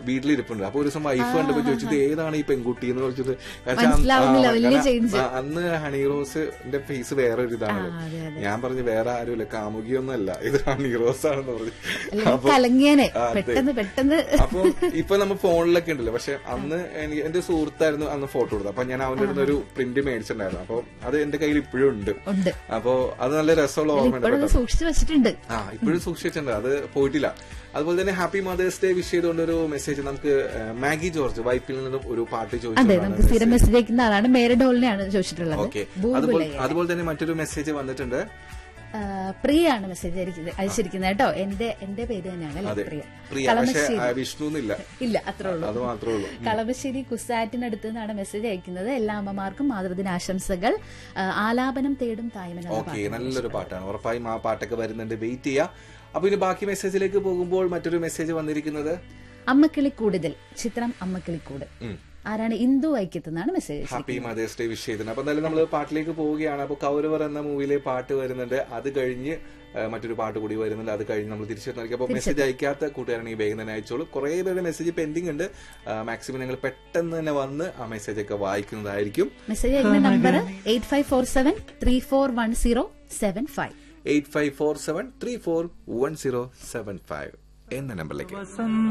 വീട്ടിലിരിപ്പുണ്ട് അപ്പൊ ഒരു ദിവസം വൈഫ് കണ്ടപ്പോ ചോദിച്ചത് ഏതാണ് ഈ പെൺകുട്ടി എന്ന് ചോദിച്ചത് കാരണം ആ, മനസ്സിലാവുന്നില്ല, വലിയ കാരണം change. ആ, അന്ന് ഹണി റോസിന്റെ ഫേസ് വേറെ ഒരു ഇതാണ് ആ, അതെ, അതെ. ഞാൻ പറഞ്ഞു വേറെ ആരുമില്ല കാമുകിയൊന്നുമല്ല ഇത് ഹണി റോസ് ആണെന്ന് പറഞ്ഞു അല്ലെങ്കിൽ കലങ്ങിയനെ ആ, അതെ. പെട്ടെന്ന് പെട്ടെന്ന് അപ്പൊ ഇപ്പൊ നമ്മ ഫോണിലൊക്കെ ഉണ്ടല്ലോ പക്ഷെ അന്ന് എനിക്ക് എന്റെ സുഹൃത്തായിരുന്നു അന്ന് ഫോട്ടോ എടുത്തത് അപ്പൊ ഞാൻ അവന്റെ അടുത്ത് ഒരു പ്രിന്റ് മേടിച്ചിട്ടുണ്ടായിരുന്നു അപ്പൊ അത് എന്റെ കയ്യിൽ ഇപ്പോഴും ഉണ്ട് ഉണ്ട് അപ്പൊ അത് നല്ല രസമുള്ള ഓർമ്മയുണ്ട് ഇപ്പോഴത് സൂക്ഷിച്ചു വെച്ചിട്ടുണ്ട് ആ ഇപ്പോഴും സൂക്ഷിച്ചിട്ടുണ്ട് അത് പോയിട്ടില്ല അതുപോലെ തന്നെ ഹാപ്പി മദേഴ്സ് ഡേ വിഷ് ചെയ്തുകൊണ്ട് ഒരു മെസ്സേജ് നമുക്ക് ഏഹ്, മാഗി ജോർജ് വൈപ്പിൽ നിന്നും ഒരു പാട്ട് അതെ നമുക്ക് സ്ഥിരം ചോദിച്ചു മെസ്സേജ് അയക്കുന്ന ആളാണ് മേരി ഡോളിനെയാണ് ചോദിച്ചിട്ടുള്ളത് ഓക്കെ ഭൂഗുലയെ. അതുപോലെ അതുപോലെ തന്നെ മറ്റൊരു മെസ്സേജ് വന്നിട്ടുണ്ട് ആ, പ്രിയയാണ് മെസ്സേജ് അയച്ചിരിക്കുന്നത് കേട്ടോ എന്റെ എന്റെ പേര് തന്നെയാണ് അല്ലേ അതെ പ്രിയ പ്രിയ പക്ഷെ കളമശ്ശേരി ആ, വിഷ്ണു എന്നില്ല ഇല്ല അത്രേ ഉള്ളൂ അത് മാത്രമേ ഉള്ളൂ കളമശ്ശേരി കുസാറ്റിനടുത്ത് നിന്നാണ് മെസ്സേജ് അയക്കുന്നത് എല്ലാ അമ്മമാർക്കും മാതൃദിന ആശംസകൾ ആ, ആലാപനം തേടും തായ്മൻ എന്ന ഓക്കെ പാട്ട്. നല്ലൊരു പാട്ടാണ് ഉറപ്പായും ആ പാട്ടൊക്കെ വരുന്നുണ്ട് വെയിറ്റ് ചെയ്യാം അപ്പൊ ഇനി ബാക്കി മെസ്സേജിലേക്ക് പോകുമ്പോൾ മറ്റൊരു മെസ്സേജ് വന്നിരിക്കുന്നത് അമ്മക്കിളിക്കൂടുതൽ ചിത്രം അമ്മക്കിളിക്കൂട് ഉം. ആരാണ് ഇന്ദു ഐക്യത്തെന്നാണ് message happy mother's day wish ചെയ്തിട്ടുണ്ട് അപ്പൊ എന്തായാലും നമ്മൾ പാട്ടിലേക്ക് പോവുകയാണ് അപ്പൊ കൗരവർ എന്ന മൂവിയിലെ പാട്ട് വരുന്നുണ്ട് അത് കഴിഞ്ഞ് ആ, മറ്റൊരു പാട്ട് കൂടി വരുന്നുണ്ട് അത് കഴിഞ്ഞ് നമ്മൾ തിരിച്ചെത്തുന്നതായിരിക്കും അപ്പൊ മെസ്സേജ് അയക്കാത്ത കൂട്ടുകാരാണെങ്കിൽ വേഗം തന്നെ അയച്ചോളൂ കുറെ പേരുടെ മെസ്സേജ് പെൻഡിങ് ഉണ്ട് മാക്സിമം ഞങ്ങൾ പെട്ടെന്ന് തന്നെ വന്ന് ആ മെസ്സേജ് ഒക്കെ വായിക്കുന്നതായിരിക്കും മെസ്സേജ് അയക്കുന്ന number eight five four seven three four one zero seven five eight five four seven three four one zero seven five എന്ന നമ്പറിലേക്ക്